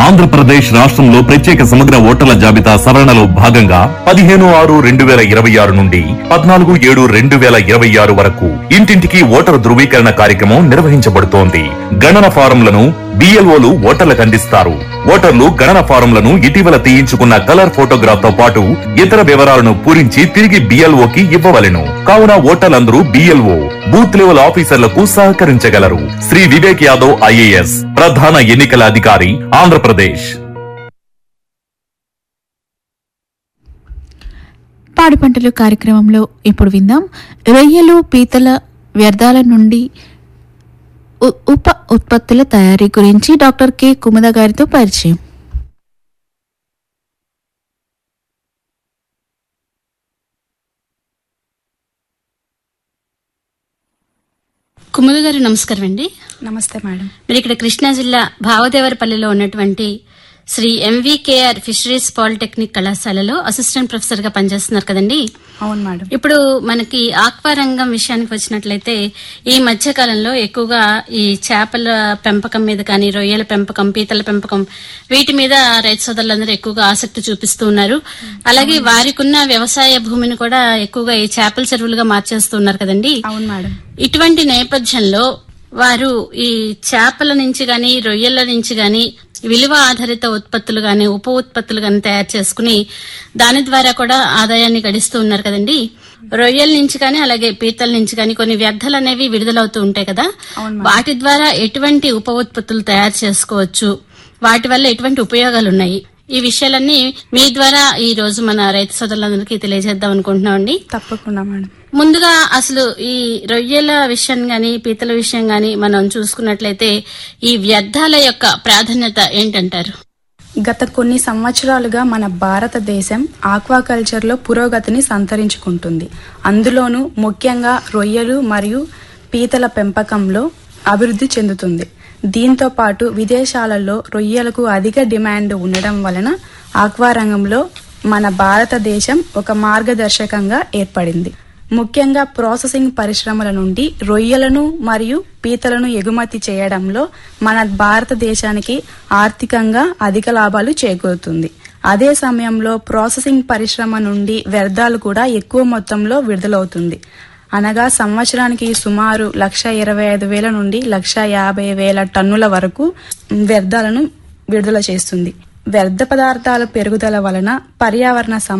ఆంధ్రప్రదేశ్ రాష్ట్రంలో ప్రత్యేక సమగ్ర ఓటర్ల జాబితా సవరణలో భాగంగా పదిహేను ఆరు రెండు వేల ఇరవై ఆరు నుండి పద్నాలుగు ఏడు రెండు వేల ఇరవై ఆరు వరకు ఇంటింటికి ఓటరు ధృవీకరణ కార్యక్రమం నిర్వహించబడుతోంది గణన ఫారంలను బిఎల్ఓలు ఓటర్లకు అందిస్తారు ఓటర్లు గణన ఫారంలను ఇటీవల తీయించుకున్న కలర్ ఫోటోగ్రాఫ్ తో పాటు ఇతర వివరాలను పూరించి తిరిగి బిఎల్ఓకి ఇవ్వవలెను కావున ఓటర్లందరూ బిఎల్ఓ బూత్ లెవెల్ ఆఫీసర్లకు సహకరించగలరు శ్రీ వివేక్ యాదవ్ ఐఏఎస్ ప్రధాన ఎన్నికల అధికారి ఆంధ్రప్రదేశ్ పాడి పంటలు కార్యక్రమంలో ఇప్పుడు విందాం రొయ్యలు పీతల వ్యర్థాల నుండి ఉ- ఉప ఉత్పత్తుల తయారీ గురించి డాక్టర్ కె కుముద గారితో పరిచయం కుముద గారు నమస్కారం అండి నమస్తే మేడం మీరు ఇక్కడ కృష్ణా జిల్లా భావదేవరపల్లిలో ఉన్నటువంటి శ్రీ ఎంవికేఆర్ ఫిషరీస్ పాలిటెక్నిక్ కళాశాలలో అసిస్టెంట్ ప్రొఫెసర్ గా పనిచేస్తున్నారు కదండి అవును మేడం ఇప్పుడు మనకి ఆక్వా రంగం విషయానికి వచ్చినట్లయితే ఈ మధ్య కాలంలో ఎక్కువగా ఈ చేపల పెంపకం మీద కానీ రొయ్యల పెంపకం పీతల పెంపకం వీటి మీద రైతు సోదరులందరూ ఎక్కువగా ఆసక్తి చూపిస్తూ ఉన్నారు అలాగే వారికున్న వ్యవసాయ భూమిని కూడా ఎక్కువగా ఈ చేపల చెరువులుగా మార్చేస్తున్నారు కదండి అవును మేడం ఇటువంటి నేపథ్యంలో వారు ఈ చేపల నుంచి గాని రొయ్యల నుంచి గాని విలువ ఆధారిత ఉత్పత్తులు గాని ఉప ఉత్పత్తులు గాని తయారు చేసుకుని దాని ద్వారా కూడా ఆదాయాన్ని గడిస్తూ ఉన్నారు కదండి రొయ్యల నుంచి కానీ అలాగే పీతల నుంచి కానీ కొన్ని వ్యర్థాలు అనేవి విడుదలవుతూ ఉంటాయి కదా వాటి ద్వారా ఎటువంటి ఉప ఉత్పత్తులు తయారు చేసుకోవచ్చు వాటి వల్ల ఎటువంటి ఉపయోగాలు ఉన్నాయి ఈ విషయాలన్నీ మీ ద్వారా ఈ రోజు మన రైతు సోదరులందరికీ తెలియజేద్దాం అనుకుంటున్నామండి తప్పకుండా మేడం ముందుగా అసలు ఈ రొయ్యల విషయం గాని పీతల విషయం గాని మనం చూసుకున్నట్లయితే ఈ వ్యర్థాల యొక్క ప్రాధాన్యత ఏంటంటారు గత కొన్ని సంవత్సరాలుగా మన భారతదేశం ఆక్వాకల్చర్లో పురోగతిని సంతరించుకుంటుంది అందులోనూ ముఖ్యంగా రొయ్యలు మరియు పీతల పెంపకంలో అభివృద్ధి చెందుతుంది దీంతో పాటు విదేశాలలో రొయ్యలకు అధిక డిమాండ్ ఉండడం వలన ఆక్వా రంగంలో మన భారతదేశం ఒక మార్గదర్శకంగా ఏర్పడింది ముఖ్యంగా ప్రాసెసింగ్ పరిశ్రమల నుండి రొయ్యలను మరియు పీతలను ఎగుమతి చేయడంలో మన భారతదేశానికి ఆర్థికంగా అధిక లాభాలు చేకూరుతుంది అదే సమయంలో ప్రాసెసింగ్ పరిశ్రమ నుండి వ్యర్థాలు కూడా ఎక్కువ మొత్తంలో విడుదలవుతుంది అనగా సంవత్సరానికి సుమారు లక్ష ఇరవై ఐదు వేల నుండి లక్ష యాభై వేల టన్నుల వరకు వ్యర్థాలను విడుదల చేస్తుంది వ్యర్థ పదార్థాల పెరుగుదల వలన పర్యావరణ సమ